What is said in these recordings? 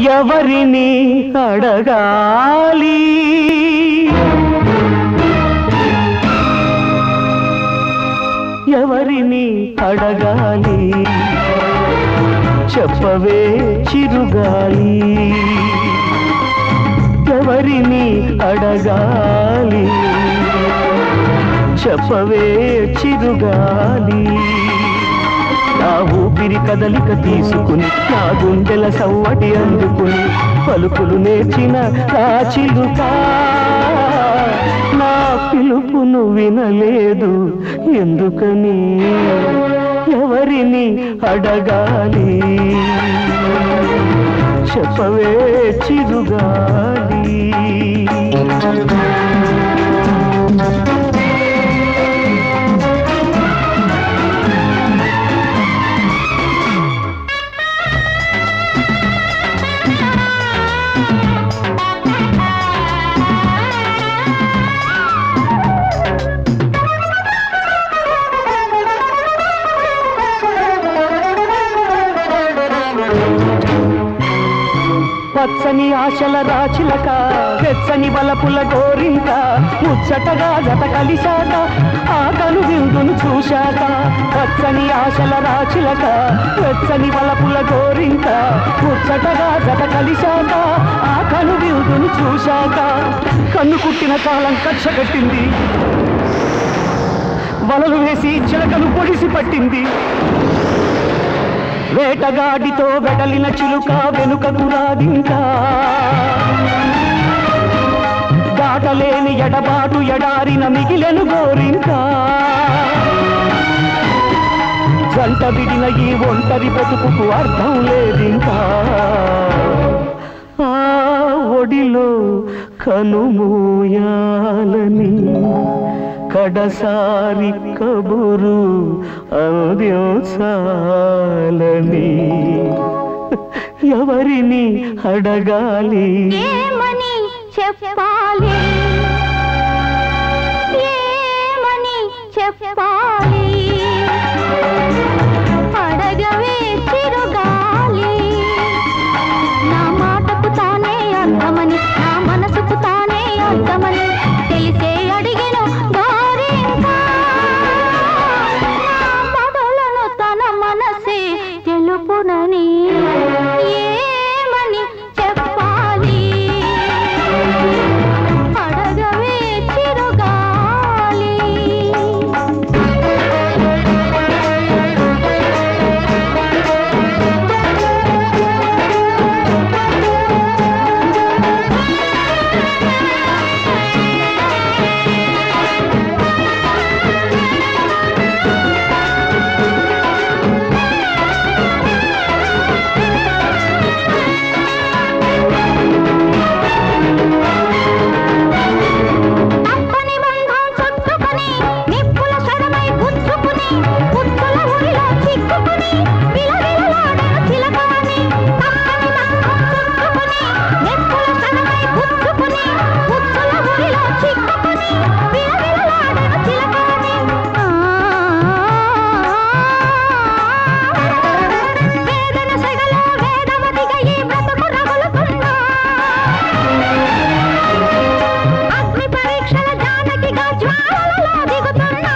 ఎవరిని అడగాలి ఎవరిని అడగాలి చెప్పవే చిరుగాలి ఎవరిని అడగాలి చెప్పవే చిరుగాలి నా ఊపిరి కదలిక తీసుకుని నా గుండెల సవ్వడి అందుకుని పలుకులు నేర్చిన నా చిలుక నా పిలుపును వినలేదు ఎందుకని ఎవరిని అడగాలి చెప్పవే చిరుగాలి పచ్చని ఆశల రాచిలక వెచ్చని బలపుల గోరింక ముచ్చటగా జత కలిశాక ఆ కను విందును చూశాక పచ్చని ఆశల రాచిలక వెచ్చని బలపుల గోరింక ముచ్చటగా జత కలిశాక ఆ కను విందును చూశాక కన్ను కుట్టిన కాలం కక్ష కట్టింది వలలు వేసి చిలకను పొడిసి పట్టింది వేటగాడితో వెడలిన చిలుక వెనుకకు రాదింకా దాటలేని ఎడబాటు ఎడారిన మిగిలెను గోరింకా జంట విడిన ఈ ఒంటరి బతుకుకు అర్థం లేదింకా ఆ ఒడిలో కనుమూయాలని కడసారి కబురు అందించాలని ఎవరిని అడగాలి ఏమని చెప్పాలి ఏమని చెప్పాలి అడగవే చిరుగాలి నా మాటకు తానే అర్థమని నా మనసుకు తానే అర్థమని తెలిసే అడిగిను గోరింకా నా పదలను తన మనసే తెలుపునని ఏమని చెప్పాలి అడగవే చిరుగాలి తప్పని బంధం చుట్టుకొని నిప్పుల శరమై గుచ్చుకుని పుట్టుల ఊరిలో చిక్కుకుని విలవిలలాడిన చిలకని తప్పని బంధం చుట్టుకొని నిప్పుల శరమై గుచ్చుకుని పుట్టుల ఊరిలో చిక్కుకుని విలవిలలాడిన చిలకని వేదన సెగలో వేదవతిగా ఈ బ్రతుకు రగులుతున్నా అగ్ని పరీక్షల జానకిగా జ్వాలలో దిగుతున్నా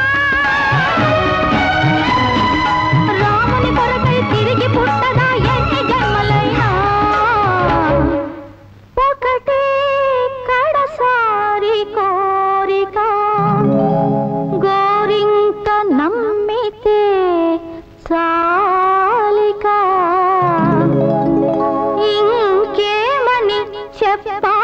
రాముని కొరకై తిరిగి పుట్టదా ఎన్ని జన్మలైనా ఒకటే కడసారి కోరిక గోరింక నమ్మితే చాలిక ఇంకేమని చెప్పా